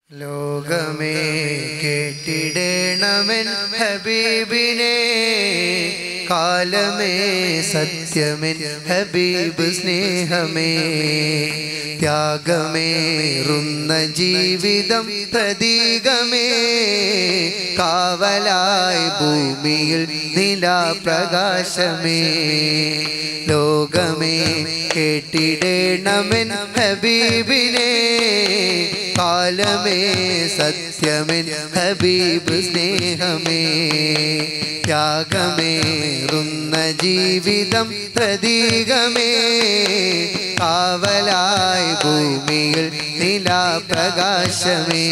ലോകമേ കേട്ടിടേണമെൻ ഹബീബിനെ കാലമേ സത്യമെൻ ഹബീബ് സ്നേഹമേ ത്യാഗമേറുന്ന ജീവിതം പ്രതീകമേ കാവലായി ഭൂമിയിൽ നിലാപ്രകാശമേ ലോകമേ കേട്ടിടേണമെൻ ഹബീബിനെ കാലമേ സത്യമെൻ ഹബീബ് സ്നേഹമേ ത്യാഗമേറുന്ന ജീവിതം പ്രതീകമേ കാവലായി ഭൂമിയിൽ നിലാപ്രകാശമേ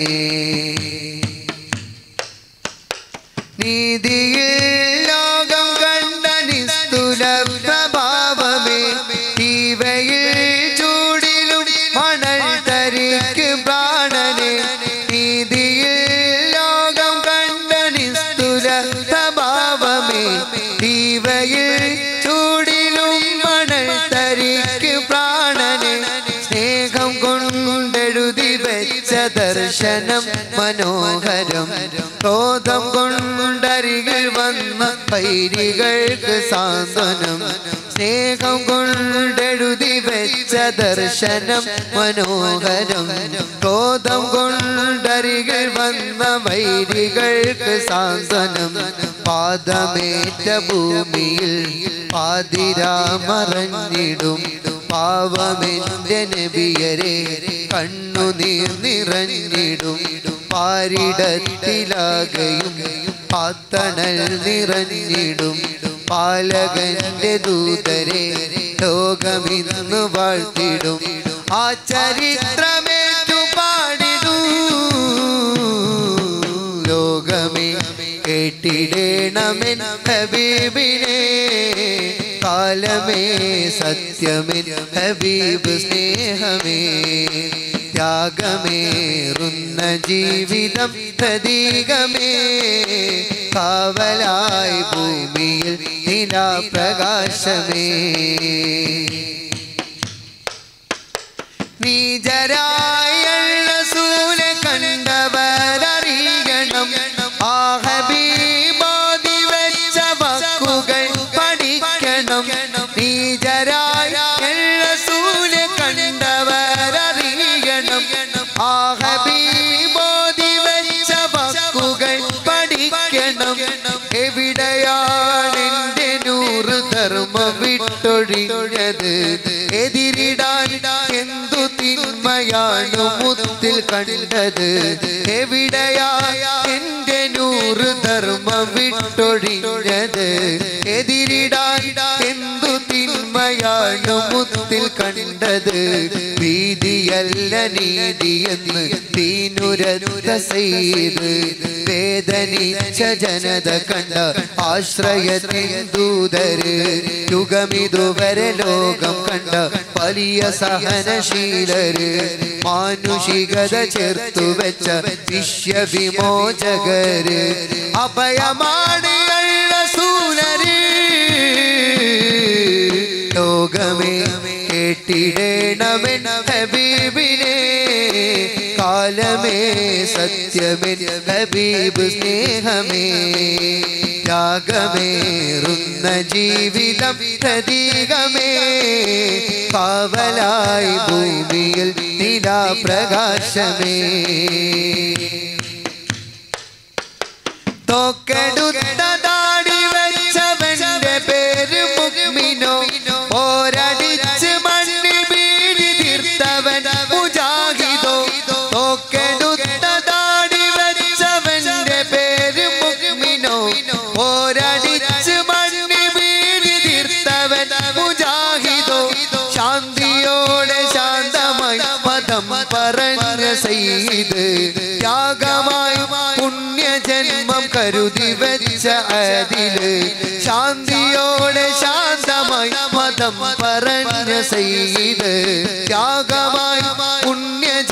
നീതിയിൽ ലോകം കണ്ട നിസ്തുല പ്രഭാവമേ തീവയിൽ ചൂടിലും മണൽ തരിക്ക് പ്രാണനെ നീതിയിൽ ലോകം കണ്ട നിസ്തുല പ്രഭാവമേ തീവയിൽ ചൂടിലും മണൽ തരിക്ക് പ്രാണനെ സ്നേഹം കൊണ്ടെഴുതി വെച്ച ദർശനം മനോഹരം ക്രോധം കൊണ്ടരികിൽ വന്ന പൈരികൾക്ക് സാന്ത്വനം സ്നേഹം കൊണ്ടെഴുതി വെച്ച ദർശനം മനോഹരം ക്രോധം കൊണ്ടരികിൽ വന്ന വൈരികൾക്ക് സാന്ത്വനം പാദമേറ്റ ഭൂമിയിൽ പാതിരാമറഞ്ഞിടും പാവമെന്റെ നബിയരെ കണ്ണുനീർ നിറഞ്ഞിടും പാരിടത്തിലാകയും പാത്തണൽ നിറഞ്ഞിടും പാലകന്റെ ദൂതരെ ലോകമിന്ന് വാഴ്ത്തിടും ആ ചരിത്രമേറ്റു പാടിടും ലോകമേ കേട്ടിടേണമെൻ ഹബീബിനെ കാലമേ സത്യമെൻ ഹബീബ് സ്നേഹമേ ത്യാഗമേറുന്ന ജീവിതം പ്രതീകമേ കാവലായി ഭൂമിയിൽ നിലാപ്രകാശമേ നീജരായുള്ള സൂല കണ്ടവരറിയണം ആ ഹബീബോധി വെച്ച വാക്കുകൾ പഠിക്കണം നീജരായുള്ള സൂല കണ്ടവരറിയണം ആ ഹബീബോധി വെച്ച വാക്കുകൾ പഠിക്കണം എവിടെയാണ് എന്റെ നൂറ് ധർമ്മം വിട്ടൊഴിഞ്ഞത് എതിരിടാൻ എന്തു തിന്മയാണ് മുത്തിൽ കണ്ടത് എവിടെയാ എന്റെ നൂറ് ധർമ്മം വിട്ടൊഴിഞ്ഞത് എതിരിടാൻ എന്തു തിന്മയാണ് മുത്തിൽ കണ്ടത് ഭീതിയല്ല നീതിയെന്ന് തീനുരത്ത ചെയ്ത് വേദനിച്ച ജനത കണ്ട ആശ്രയത്തിൻ ദൂതര് യുഗമിതുവരെ ലോകം കണ്ട വലിയ സഹനശീലര് മാനുഷികത ചേർത്തു വെച്ച വിശ്വവിമോചകര് അഭയമാണ് സൂലര് ലോകമേ കേട്ടിടേണമെൻ ഹബീബിനെ കാലമേ സത്യമെൻ ഹബീബ് സ്നേഹമേ ത്യാഗമേറുന്ന ജീവിതം പ്രതീകമേ കാവലായി ഭൂമിയിൽ നിലാപ്രകാശമേ തോക്കെടുത്ത താടി വെച്ചവന്റെ പേര് മുഗ്മിനോ പോരടിച്ച് മണ്ണിൽ വീഴി തീർത്തവൻ മുജാഹിദോ തോക്കെടുത്ത താടി വെച്ചവന്റെ പേര് മുഗ്മിനോ പോരടിച്ച് മണ്ണിൽ വീഴി തീർത്തവൻ മുജാഹിദോ ശാന്തിയോടെ ശാന്തമായി മതം പറഞ്ഞ ചെയ്ത് ത്യാഗമായി പുണ്യജന്മം കരുതി വെച്ച അതില് ശാന്തിയോടെ ശാന്തമായി മതം പറഞ്ഞ ചെയ്ത് ത്യാഗമായി പുണ്യജന്മം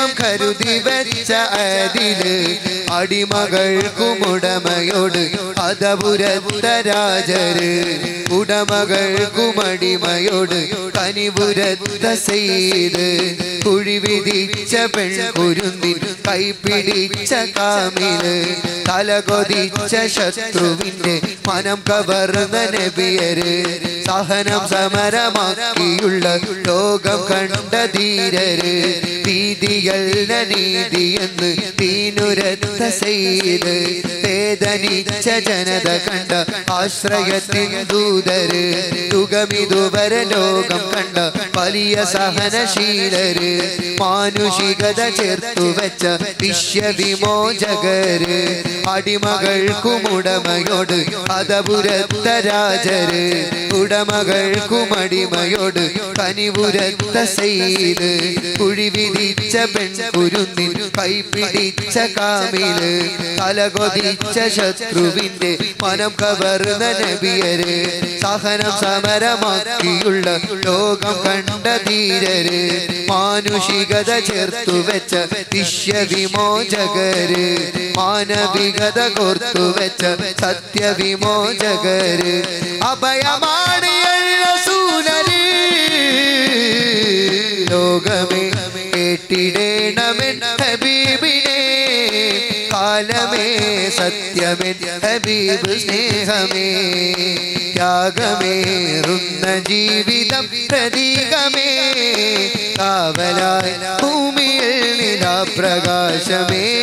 ജന്മം കരുതി വെച്ച അതില് അടിമകൾക്കുമുടമയോട് അതപുരത്ത രാജര് ഉടമകൾക്കുമടിമയോട് കനിപുരത്ത ചെയ്ത് കുഴി വിധിച്ച പെൺകുരുന്തിൻ കൈപിടിച്ച കാമില് തലകൊതിച്ച ശത്രുവിന്റെ മനം കവർന്ന നബിയര് സഹനം സമരമാക്കിയുള്ള ലോകം കണ്ട ധീരര് ഭീതിയല്ല നീതിയെന്ന് തീനുരത്ത ചെയ്ത് വേദനിച്ച ജനത കണ്ട ആശ്രയത്തിൻ ദൂതര് യുഗമിതുവരെ ലോകം കണ്ട വലിയ സഹനശീലര് മാനുഷികത ചേർത്തു വെച്ച വിശ്വവിമോചകര് അടിമകൾക്കുമുടമയോട് അതപുരത്ത രാജര് ഉടമകൾക്കുമടിമയോട് കനിപുരത്ത സെയ്ത് കുഴി വിധിച്ച പെൺകുരുന്നിൻ കൈപിടിച്ച കാമില് തലകൊതിച്ച ശത്രുവിന്റെ മനം കവർന്ന നബിയര് സഹനം സമരമാക്കിയുള്ള ലോകം കണ്ട ധീരര് മാനുഷികത ചേർത്തു വെച്ച വിശ്വവിമോചകര് മാനവികത കോർത്തു വെച്ച സത്യവിമോചകര് അഭയമാണ് റസൂലര് ലോകമേ കേട്ടിടേണമെൻ ഹബീബിനെ കാലമേ സത്യമെൻ ഹബീബ് സ്നേഹമേ ത്യാഗമേറുന്ന ജീവിതം പ്രതീകമേ കാവലായി ഭൂമിയിൽ നിലാപ്രകാശമേ